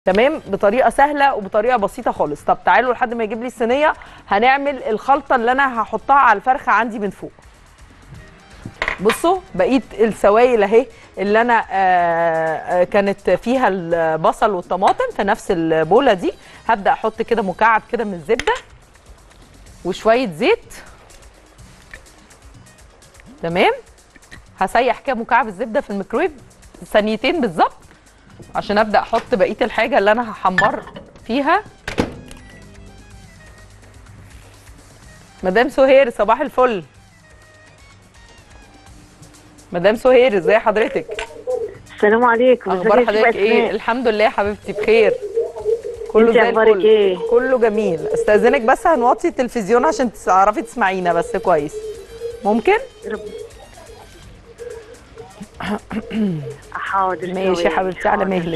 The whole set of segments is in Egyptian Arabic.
تمام بطريقه سهله وبطريقه بسيطه خالص طب تعالوا لحد ما يجيب لي الصينيه هنعمل الخلطه اللي انا هحطها على الفرخه عندي من فوق بصوا بقيت السوائل اهي اللي انا آه، آه، كانت فيها البصل والطماطم في نفس البوله دي هبدا احط كده مكعب كده من الزبده وشويه زيت تمام هسيح كده مكعب الزبده في الميكرويف ثانيتين بالظبط عشان ابدا احط بقيه الحاجه اللي انا هحمر فيها مدام سهير صباح الفل مدام سهير ازي حضرتك السلام عليكم اخبار ازيك يا حضرتك أسماء؟ ايه الحمد لله يا حبيبتي بخير كله انتي زي أخبارك الفل إيه؟ كله جميل استاذنك بس هنوطي التلفزيون عشان تعرفي تسمعينا بس كويس ممكن رب حاضر ماشي يا ثواني، حبيبتي على حاضر. مهلك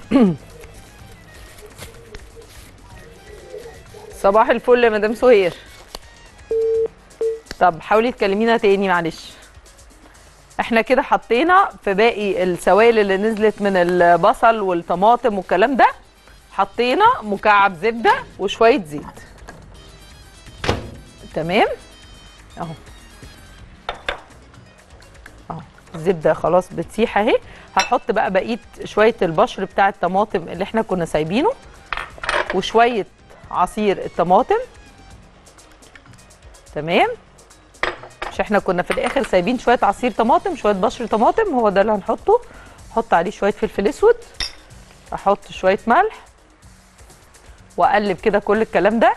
صباح الفل يا مدام سهير طب حاولي تكلمينا تاني معلش احنا كده حطينا في باقي السوائل اللي نزلت من البصل والطماطم والكلام ده حطينا مكعب زبده وشويه زيت تمام اهو اهو الزبده خلاص بتسيح اهي هحط بقى بقيه شويه البشر بتاع الطماطم اللي احنا كنا سايبينه وشويه عصير الطماطم تمام مش احنا كنا في الاخر سايبين شويه عصير طماطم شويه بشر طماطم هو ده اللي هنحطه احط عليه شويه فلفل اسود احط شويه ملح واقلب كده كل الكلام ده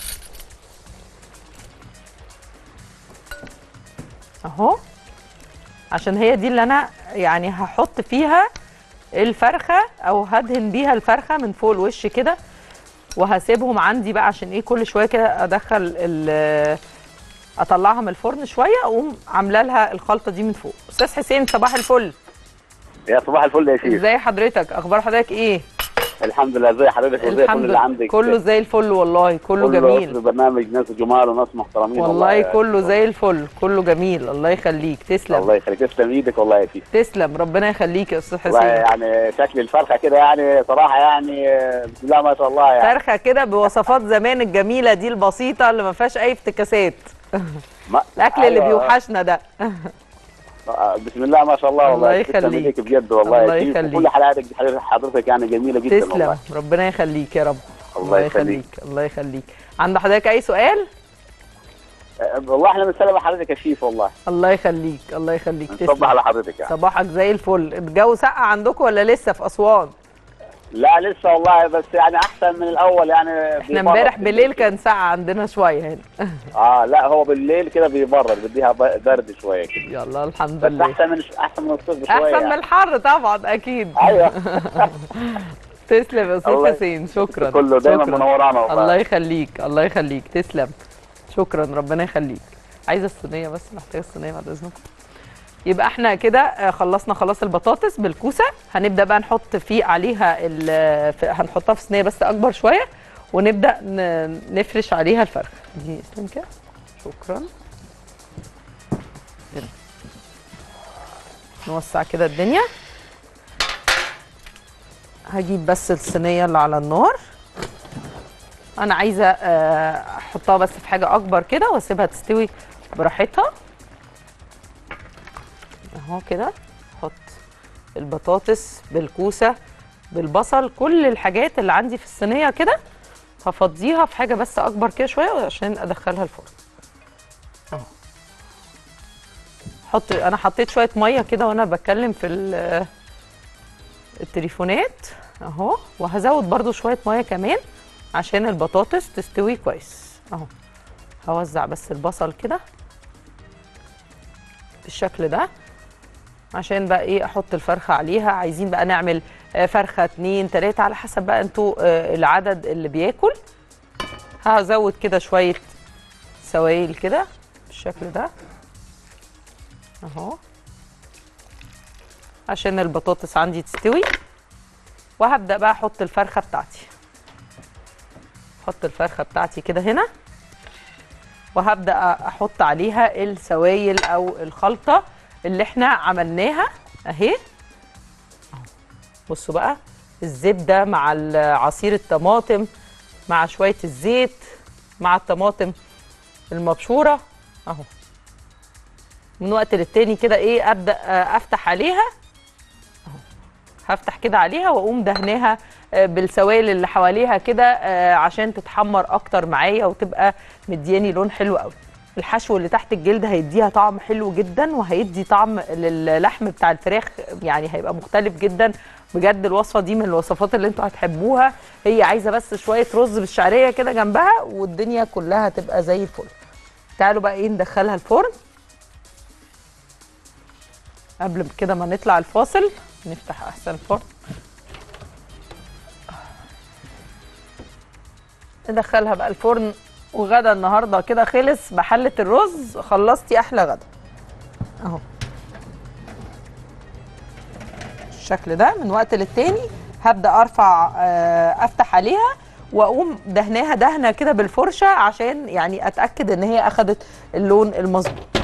اهو عشان هي دي اللي انا يعني هحط فيها الفرخه او هدهن بيها الفرخه من فوق الوش كده وهسيبهم عندي بقى عشان ايه كل شويه كده ادخل ال- اطلعها من الفرن شويه اقوم عامله لها الخلطه دي من فوق استاذ حسين صباح الفل يا صباح الفل يا شيخ ازاي حضرتك اخبار حضرتك ايه الحمد لله ازي حضرتك وازي كل الحمد اللي لله عندك كله زي الفل والله كله كله جميل أصل برنامج ناس جمال وناس محترمين والله يا- كله زي الفل كله جميل الله يخليك تسلم الله يخليك تسلم ايدك والله يا شيخ تسلم ربنا يخليك يا استاذ والله حسين يعني شكل الفرخه كده يعني صراحه يعني بسم الله ما شاء الله يعني فرخه كده بوصفات زمان الجميله دي البسيطه اللي ما فيهاش اي افتكاسات ما- الاكل اللي أيوة. بيوحشنا ده آه، بسم الله ما شاء الله والله الله تسلم يخليك. ايديك بجد والله الله يا شيخ يخليك. وكل حلقاتك دي حضرتك- حضرتك يعني جميله جدا تسلم والله ربنا يخليك يا رب الله يخليك. الله يخليك عند حضرتك اي سؤال آه، والله احنا بنسلم على حضرتك يا شيف والله الله يخليك الله يخليك نصبح تسلم على حضرتك يعني صباحك زي الفل الجو سقع عندكم ولا لسه في اسوان لا لسه والله بس يعني احسن من الاول يعني احنا امبارح بالليل كان سقع عندنا شويه هنا اه لا هو بالليل كده بيبرد بديها ب- برد شويه كده يلا الحمد بس لله احسن من احسن من الصيف شويه احسن من يعني. الحر طبعا اكيد ايوه تسلم يا استاذ الله- حسين شكرا كله دايما شكراً. منورانا والله الله يخليك الله يخليك تسلم شكرا ربنا يخليك عايزه الصينيه بس محتاجه الصينيه بعد اذنكم يبقى احنا كده آه، خلصنا خلاص البطاطس بالكوسه هنبدا بقى نحط فيه عليها ال- في- هنحطها في صينيه بس اكبر شويه ونبدا ن- نفرش عليها الفرخ دي اسلم كده شكرا كده. نوسع كده الدنيا هجيب بس الصينيه اللي على النار انا عايزه آه، احطها بس في حاجه اكبر كده واسيبها تستوي براحتها اهو كده احط البطاطس بالكوسه بالبصل كل الحاجات اللي عندي في الصينيه كده هفضيها في حاجه بس اكبر كده شويه عشان ادخلها الفرن اهو حط انا حطيت شويه ميه كده وانا بتكلم في ال- التليفونات اهو وهزود برضو شويه ميه كمان عشان البطاطس تستوي كويس اهو هوزع بس البصل كده بالشكل ده عشان بقى ايه احط الفرخه عليها عايزين بقى نعمل آه، فرخه اتنين تلاته على حسب بقى انتوا آه، العدد اللي بياكل هزود كده شويه سوائل كده بالشكل ده اهو عشان البطاطس عندي تستوي وهبدا بقى احط الفرخه بتاعتي احط الفرخه بتاعتي كده هنا وهبدا احط عليها السوائل او الخلطه اللي احنا عملناها اهي أهو. بصوا بقى الزبده مع ال- عصير الطماطم مع شويه الزيت مع الطماطم المبشوره اهو من وقت للتاني كده ايه ابدا آه، افتح عليها اهو هفتح كده عليها واقوم دهناها آه، بالسوائل اللي حواليها كده آه، عشان تتحمر اكتر معايا وتبقى مدياني لون حلو قوي الحشو اللي تحت الجلد هيديها طعم حلو جدا وهيدي طعم للحم بتاع الفراخ يعني هيبقى مختلف جدا بجد الوصفه دي من الوصفات اللي انتوا هتحبوها هي عايزه بس شويه رز بالشعريه كده جنبها والدنيا كلها تبقى زي الفل تعالوا بقى ايه ندخلها الفرن قبل كده ما نطلع الفاصل نفتح احسن الفرن ندخلها بقى الفرن وغدا النهارده كده خلص بحله الرز خلصتي احلى غدا اهو الشكل ده من وقت للتاني هبدا ارفع آه، افتح عليها واقوم دهناها دهنه كده بالفرشه عشان يعني اتاكد ان هي اخدت اللون المظبوط